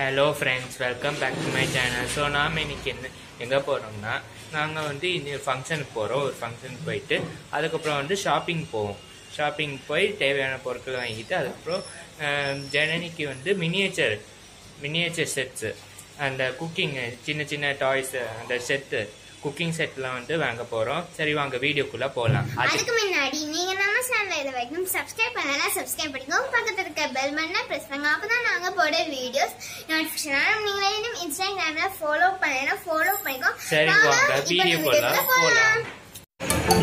Hello friends welcome back to my channel so நாம் இன்னைக்கு என்ன எங்கே போகிறோம்னா நாங்கள் வந்து இந்த ஃபங்க்ஷனுக்கு போகிறோம் ஒரு ஃபங்க்ஷனுக்கு போயிட்டு அதுக்கப்புறம் வந்து ஷாப்பிங் போவோம் ஷாப்பிங் போய் தேவையான பொருட்கள் வாங்கிட்டு அதுக்கப்புறம் அஹ், ஜனனிக்கு வந்து மினியேச்சர் மினியேச்சர் செட்ஸு அந்த குக்கிங் சின்ன சின்ன டாய்ஸ் அந்த செட்டு குக்கிங் செட்லாம் வந்து வாங்க போகிறோம் சரி வாங்க வீடியோக்குள்ளே போகலாம் அது அதுக்கு முன்னாடி நீங்க நம்ம சேனல்ல இது வரைக்கும் சப்ஸ்கிரைப் பண்ணலாம் சப்ஸ்கிரைப் பண்ணிக்கோங்க பக்கத்துல இருக்க பெல் பட்டனை பிரஸ் பண்ணுங்க அப்பதான் நாங்க போடுற வீடியோஸ் நோட்டிபிகேஷன் நீங்களே இன்னும் இன்ஸ்டாகிராம்ல ஃபாலோ பண்ணலாம் ஃபாலோ பண்ணிக்கோ சரி, வாங்க, இப்ப வீடியோக்குள்ள வீடியோக்குள்ள போலாம்.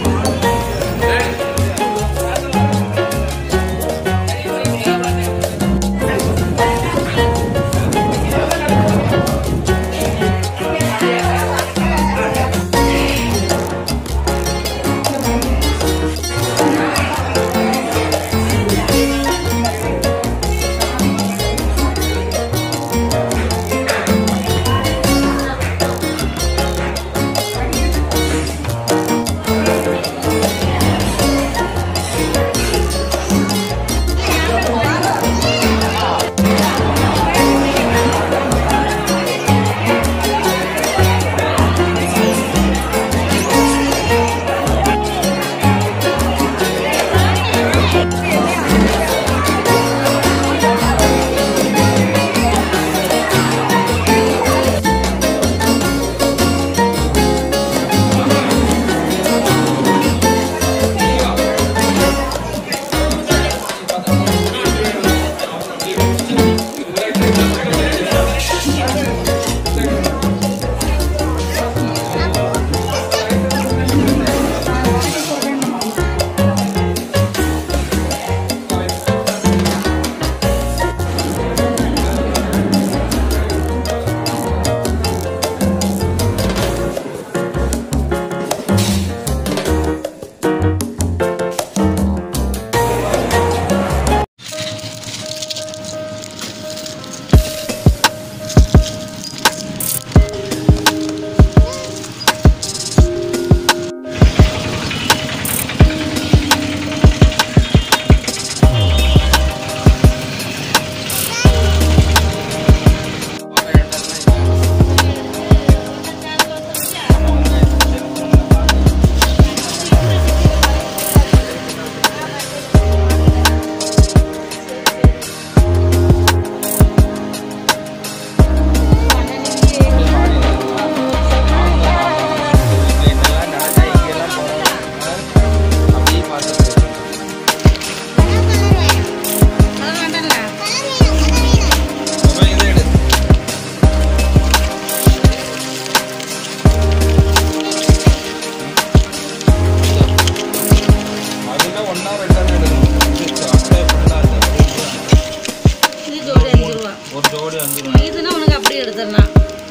இது ஜோடி அஞ்சு ரூபா ஒரு ஜோடி அஞ்சு ரூபா இதுனா உனக்கு அப்படியே எடுத்துடலாம்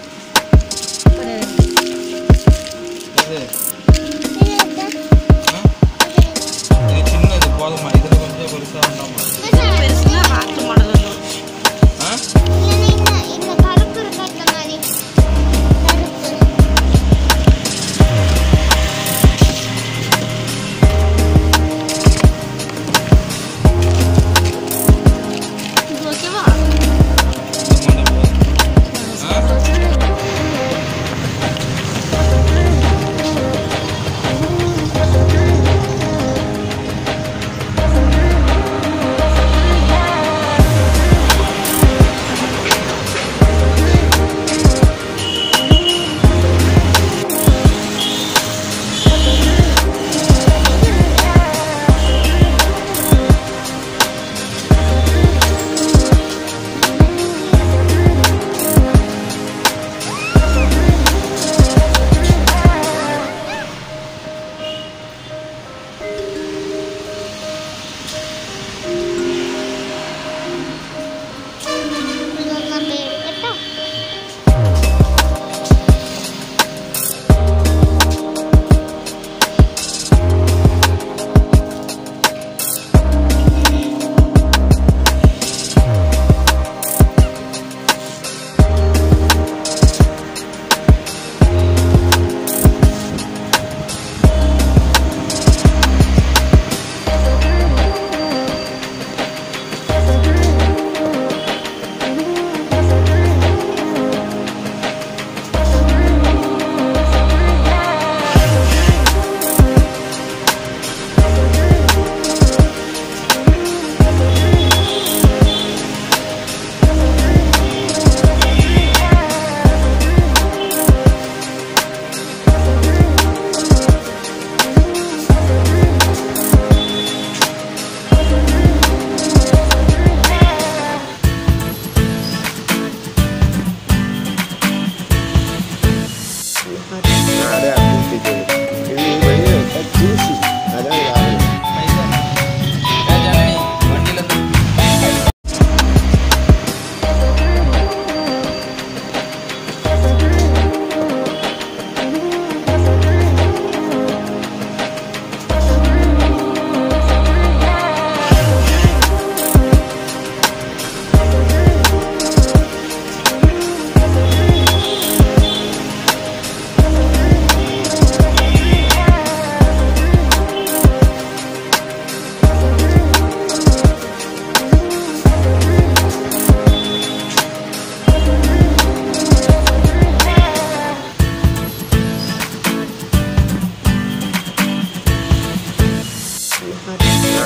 இது ஆ? இது சின்னது போதுமா இதுல கொஞ்சம் பெருசா வேண்டாமா பெருசுனா ஹார்ட் மாடல் வந்துடும் ஆ? இந்த கருப்பு இருக்கா இந்த மாதிரி கருப்பு இது ஓகேவா இந்த மாதிரி போதும். ஆ?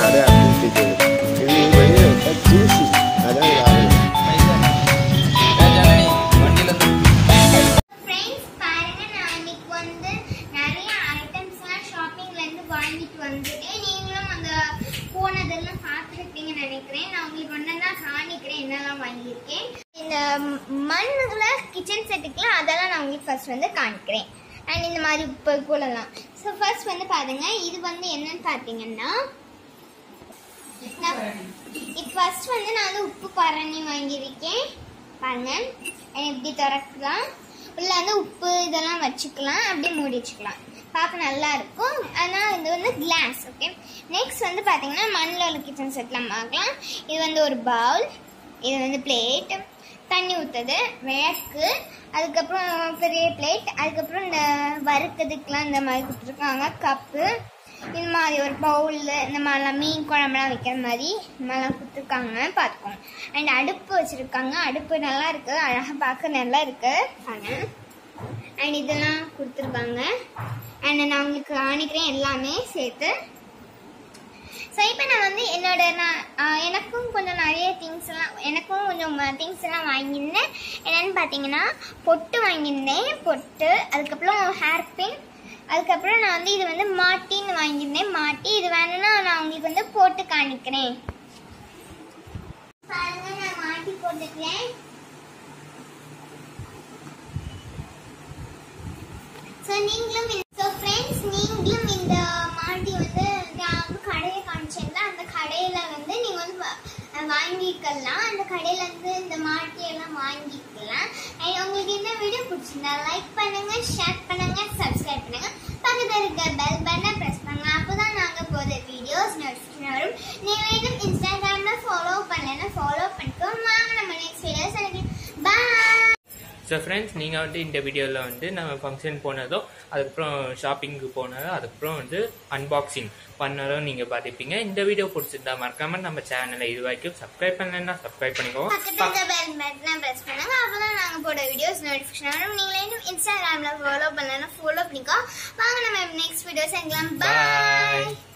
மாடு அப்படின்னு சொல்லிட்டு இது வெளியே விட்டா ஜூசி அதான் இது ஆகுது வண்டியில ஃப்ரெண்ட்ஸ் பாருங்க நான் இன்னைக்கு வந்து நிறைய ஐட்டம்ஸ்லாம் ஷாப்பிங்ல இருந்து வாங்கிட்டு வந்துட்டேன் நீங்களும் அந்த போனதெல்லாம் பார்த்துருப்பீங்கன்னு நினைக்கிறேன் நான் உங்களுக்கு ஒன்றா காணிக்கிறேன் என்னெல்லாம் வாங்கியிருக்கேன் இந்த மண்ணுல கிச்சன் செட்டுக்குலாம் அதெல்லாம் நான் உங்களுக்கு ஃபர்ஸ்ட் வந்து காணிக்கிறேன் அண்ட் இந்த மாதிரி உப்பு கூலலாம் ஸோ ஃபர்ஸ்ட் வந்து பாருங்க இது வந்து என்னன்னு பார்த்தீங்கன்னா நான் இது ஃபர்ஸ்ட் வந்து நான் வந்து உப்பு பரணி வாங்கியிருக்கேன் பாருங்க and இப்படி திறக்கலாம் உள்ள வந்து உப்பு இதெல்லாம் வச்சுக்கலாம் அப்படியே மூடி வச்சுக்கலாம் பார்க்க நல்லா இருக்கும் ஆனால் இது வந்து கிளாஸ் ஓகே நெக்ஸ்ட் வந்து பார்த்தீங்கன்னா மண்ணில் உள்ள கிச்சன் செட்லாம் பார்க்கலாம் இது வந்து ஒரு பவுல் இது வந்து பிளேட் தண்ணி ஊற்றுது விளக்கு அதுக்கப்புறம் பெரிய பிளேட் அதுக்கப்புறம் இந்த வறுக்கிறதுக்கெலாம் இந்த மாதிரி கொடுத்துருக்காங்க கப்பு இந்த மாதிரி ஒரு பவுலில் இந்த மாதிரிலாம் மீன் குழம்புலாம் வைக்கிற மாதிரி இந்த மாதிரிலாம் கொடுத்துருக்காங்க பார்த்துக்கோங்க அண்ட் அடுப்பு வச்சுருக்காங்க அடுப்பு நல்லா இருக்கு அழகாக பார்க்க நல்லா இருக்கு பாருங்க அண்ட் இதெல்லாம் கொடுத்துருக்காங்க அண்ட் நான் உங்களுக்கு காணிக்கிறேன் எல்லாமே சேர்த்து ஸோ இப்போ நான் வந்து என்னோட நான் ஆஹ் எனக்கும் கொஞ்சம் நிறைய திங்ஸ் எல்லாம் எனக்கும் கொஞ்சம் திங்ஸ் எல்லாம் வாங்கியிருந்தேன் என்னன்னு பார்த்தீங்கன்னா பொட்டு வாங்கியிருந்தேன் பொட்டு அதுக்கப்புறம் ஹேர் பின் அதுக்கப்புறம் நான் வந்து இது வந்து மாட்டின்னு வாங்கியிருந்தேன் மாட்டி இது வேணும்னா நான் உங்களுக்கு வந்து போட்டு காணிக்கிறேன் பாருங்க நான் மாட்டி போட்டுக்கிறேன் ஸோ நீங்களும் ஸோ ஃப்ரெண்ட்ஸ் நீங்களும் இந்த மாட்டி வந்து நான் வந்து கடையை காமிச்சேன்ல அந்த கடையில் வந்து நீங்கள் வந்து வா- வாங்கிக்கலாம் அந்த கடையில் வந்து இந்த மாட்டி எல்லாம் வாங்கிக்கலாம் And உங்களுக்கு இந்த வீடியோ பிடிச்சிருந்தா லைக் பண்ணுங்க ஷேர் பண்ணுங்க சப்ஸ்கிரைப் பண்ணுங்க பக்கத்தில் இருக்க பெல் பட்டனை ப்ரெஸ் பண்ணுங்க அப்போ தான் நாங்கள் போகிற வீடியோஸ் நோட்டிஃபிகேஷன் வரும் நீங்கள் இன்னும் இன்ஸ்டாகிராமில் ஃபாலோ பண்ணலைன்னா ஃபாலோ பண்ணிக்கோ வாங்க நம்ம நெக்ஸ்ட் வீடியோஸ் எனக்கு பாய் ஸோ ஃப்ரெண்ட்ஸ் நீங்கள் வந்து இந்த வீடியோவில் வந்து நம்ம ஃபங்க்ஷன் போனதும் அதுக்கப்புறம் ஷாப்பிங்க்கு போனதும் அதுக்கப்புறம் வந்து அன்பாக்சிங் பண்ணதும் நீங்கள் பார்த்துப்பீங்க இந்த வீடியோ பிடிச்சிருந்தா மறக்காமல் நம்ம சேனலை இது வரைக்கும் சப்ஸ்கிரைப் பண்ணலைன்னா சப்ஸ்கிரைப் பண்ணிக்கோங்க பக்கத்துல இருக்க பெல் பட்டனை பிரஸ் பண்ணுங்க அப்பதான் நாங்க போட வீடியோஸ் நோட்டிஃபிகேஷன் வரும் நீங்களே இன்னும் இன்ஸ்டாகிராம்ல ஃபாலோ பண்ணலன்னா ஃபாலோ பண்ணிக்கோ வாங்க நம்ம நெக்ஸ்ட் வீடியோஸ் எங்கலாம் பாய் பாய்